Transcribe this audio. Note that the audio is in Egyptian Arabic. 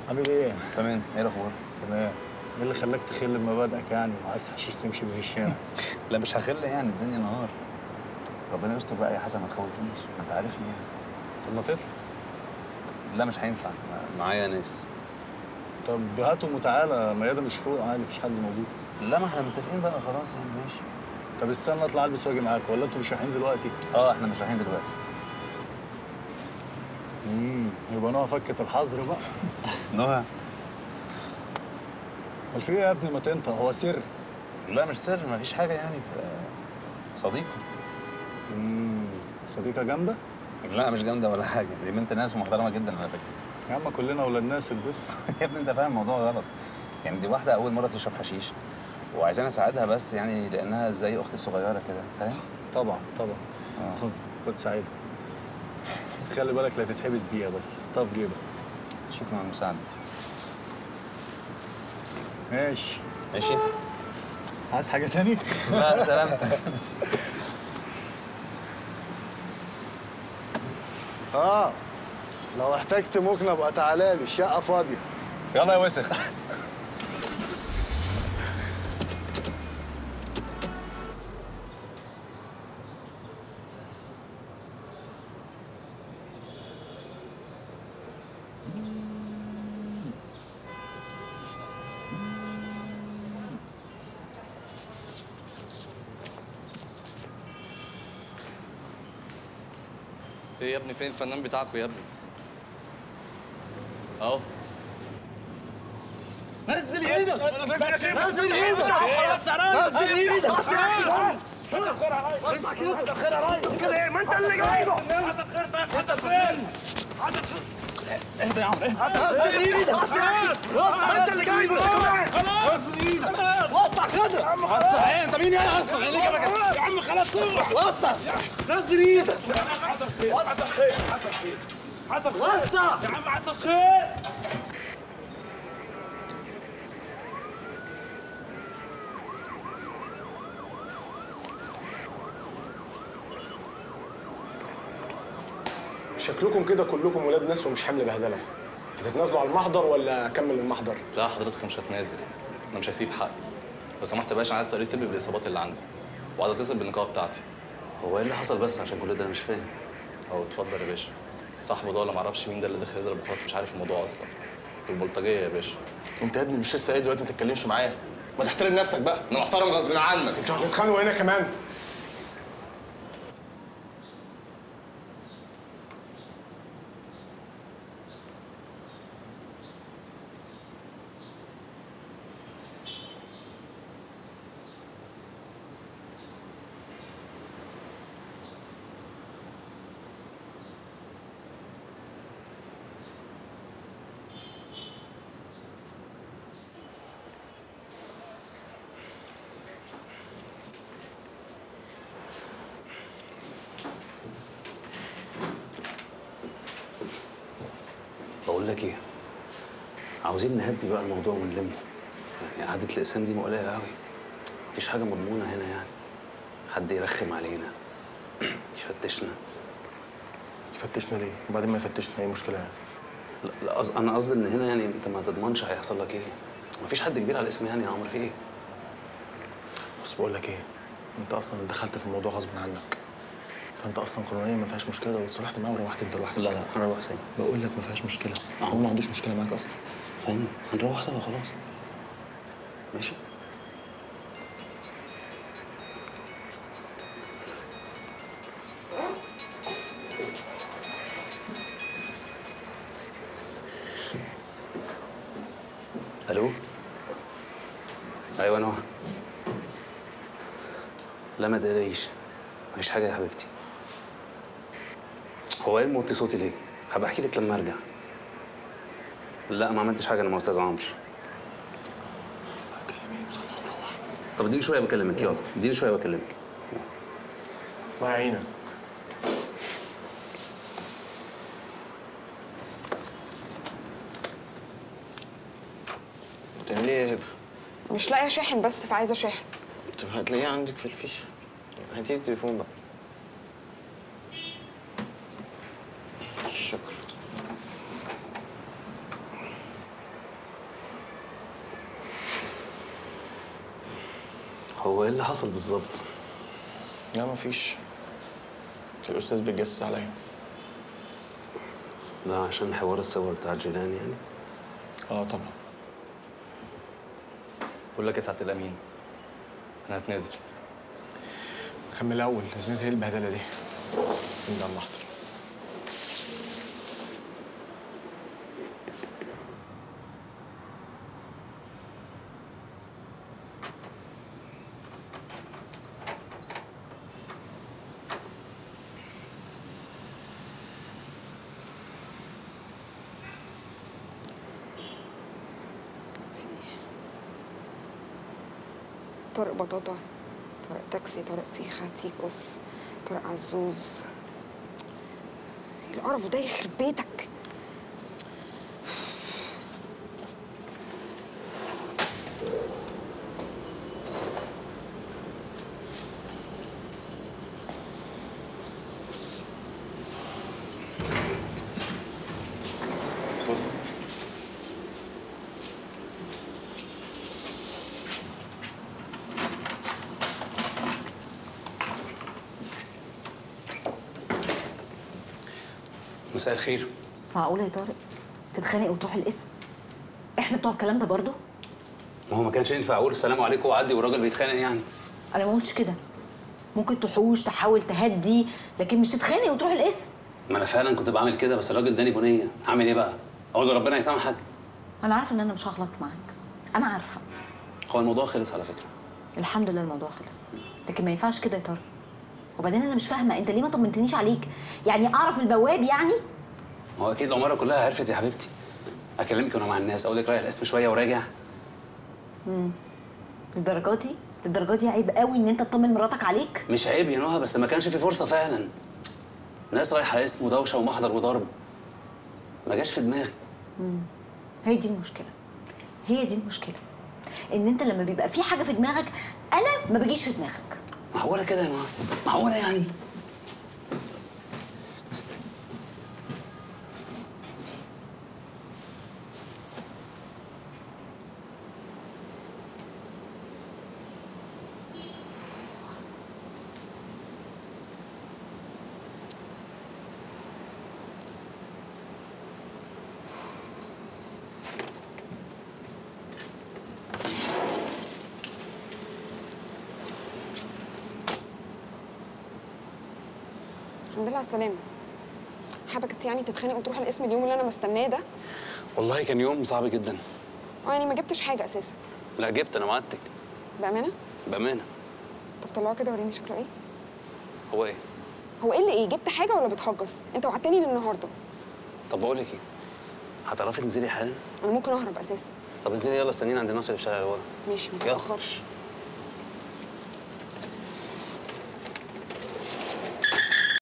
عامل ايه؟ تمام ايه الاخبار؟ تمام ايه اللي خلاك تخل بمبادئك يعني وعايز حشيش تمشي بيه في الشارع؟ لا مش هخل يعني الدنيا نهار ربنا يستر بقى يا حسن ما تخوفنيش ما انت عارفني يعني طب ما تطلع لا مش هينفع ما- معايا ناس طب هاتهم وتعالى ميادة مش فوق عادي مفيش حد موجود لا ما احنا متفقين بقى خلاص يعني ماشي طب استنى اطلع البس واجي معاك ولا انتوا مش رايحين دلوقتي؟ اه احنا مش رايحين دلوقتي امم يبقى نوع فكة الحظر بقى نهى امال في ايه يا ابني ما تنطق هو سر لا مش سر ما فيش حاجه يعني ف- صديقه امم صديقة جامدة؟ لا مش جامده ولا حاجه دي بنت ناس محترمه جدا على فكره يا عم كلنا ولاد ناس البس يا ابني انت فاهم الموضوع غلط يعني دي واحده اول مره تشرب حشيش وعايزاني اساعدها بس يعني لانها زي اختي الصغيره كده فاهم طبعا طبعا آه. خد خد سعيدة بس خلي بالك لا تتحبس بيها بس حطها في جيبك شكرا على المساعده ماشي ماشي عايز حاجة تاني؟ لا سلامتك اه لو احتجت مكنة ابقى تعالى لي الشقة فاضية يلا يا وسخ ايه يا ابني فين الفنان بتاعكوا يا ابني؟ اهو نزل ايدك نزل ايدك خلاص نزل ايدك كده ايه ما انت اللي جايبه حصل خير طيب حصل فين حصل اهدى يا عمرو نزل ايدك وسع انت اللي جايبه كمان نزل ايدك وسع كده يا عم خلاص ايه انت مين يعني اصلا ايه اللي جابك يا عم خلاص روح وسع نزل ايدك حصل خير حصل خير حصل خير حصل خير وسع يا عم حصل خير شكلكم كده كلكم ولاد ناس ومش حمل بهدله هتتنازلوا على المحضر ولا اكمل المحضر لا حضرتك مش هتنازل انا مش هسيب حقي لو سمحت يا باشا انا عايز تقرير طبي بالاصابات اللي عندي وعايز اتصل بالنقابه بتاعتي هو ايه اللي حصل بس عشان كل ده انا مش فاهم اهو اتفضل يا باشا صاحبه ده ولا معرفش مين ده اللي دخل يضرب خلاص مش عارف الموضوع اصلا البلطجيه يا باشا انت يا ابني مش لسه قايل دلوقتي ما تتكلمش معايا ما تحترم نفسك بقى انا محترم غصب عنك انتوا هتتخانقوا هنا كمان بقول لك ايه عاوزين نهدي بقى الموضوع ونلمه يعني قعدة الإقسام دي مقلقة قوي مفيش حاجة مضمونة هنا يعني حد يرخم علينا يفتشنا يفتشنا ليه وبعدين ما يفتشنا ايه مشكله يعني لا, لا قص- انا قصدي ان هنا يعني انت ما تضمنش هيحصل لك ايه مفيش حد كبير على الاسم يعني يا عمرو في ايه بص بقول لك ايه انت اصلا دخلت في الموضوع غصب عنك فانت اصلا قانونيا ما فيهاش مشكله لو اتصالحت معاه وروحت انت لوحدك لا لا هنروح سوا بقول لك ما فيهاش مشكله آه. هو ما عندوش مشكله معاك اصلا فاهم هنروح سوا خلاص ماشي الو ايوه نهى لا ما تقلقيش مفيش حاجه يا حبيبتي هو ايه موطي صوتي ليه هبقى احكي لك لما ارجع لا ما عملتش حاجه انا مع استاذ عمرو اسمع كلامي بصراحه وروح طب اديني شويه بكلمك يلا اديني شويه بكلمك الله يعينك بتعملي ايه يا هبه؟ مش لاقيه شاحن بس فعايزه شاحن طب هتلاقيه عندك في الفيشه هاتي التليفون بقى شكرا هو ايه اللي حصل بالظبط؟ لا مفيش الاستاذ بيتجسس عليا ده عشان حوار الصور بتاع جيلان يعني اه طبعا بقول لك يا سعاده الامين انا هتنازل كمل الاول لازمتها ايه البهدله دي ده المحضر طارق بطاطا طارق تاكسي طارق تيخة تيكوس طارق عزوز إيه القرف ده يخرب بيتك مساء الخير معقولة يا طارق تتخانق وتروح القسم احنا بتوع الكلام ده برضه ما هو ما كانش ينفع اقول السلام عليكم واعدي والراجل بيتخانق يعني انا ما قلتش كده ممكن تحوش تحاول تهدي لكن مش تتخانق وتروح القسم ما انا فعلا كنت بعمل كده بس الراجل اداني بنيه اعمل ايه بقى؟ اقول له ربنا يسامحك انا عارفه ان انا مش هخلص معاك انا عارفه هو الموضوع خلص على فكره الحمد لله الموضوع خلص لكن ما ينفعش كده يا طارق وبعدين انا مش فاهمه انت ليه ما طمنتنيش عليك يعني اعرف البواب يعني ما هو اكيد العماره كلها عرفت يا حبيبتي اكلمك وانا مع الناس اقول لك رايح القسم شويه وراجع للدرجه دي للدرجه دي عيب قوي ان انت تطمن مراتك عليك مش عيب يا نهى بس ما كانش في فرصه فعلا ناس رايحه اسم ودوشه ومحضر وضرب ما جاش في دماغي هي دي المشكله هي دي المشكله ان انت لما بيبقى في حاجه في دماغك انا ما بجيش في دماغك معقوله كده يا نهى معقوله يعني الحمد لله على السلامة حابك يعني تتخانق وتروح القسم اليوم اللي انا مستناه ده والله كان يوم صعب جدا اه يعني ما جبتش حاجة اساسا لا جبت انا وعدتك بأمانة بامانه طب طلعه كده وريني شكله ايه هو ايه هو ايه اللي ايه جبت حاجة ولا بتهجص انت وعدتني للنهارده طب بقول لك ايه هتعرفي تنزلي حالا انا ممكن اهرب اساسا طب انزلي يلا استنينا عند ناصر في الشارع اللي ورا ماشي ما يلا. تتأخرش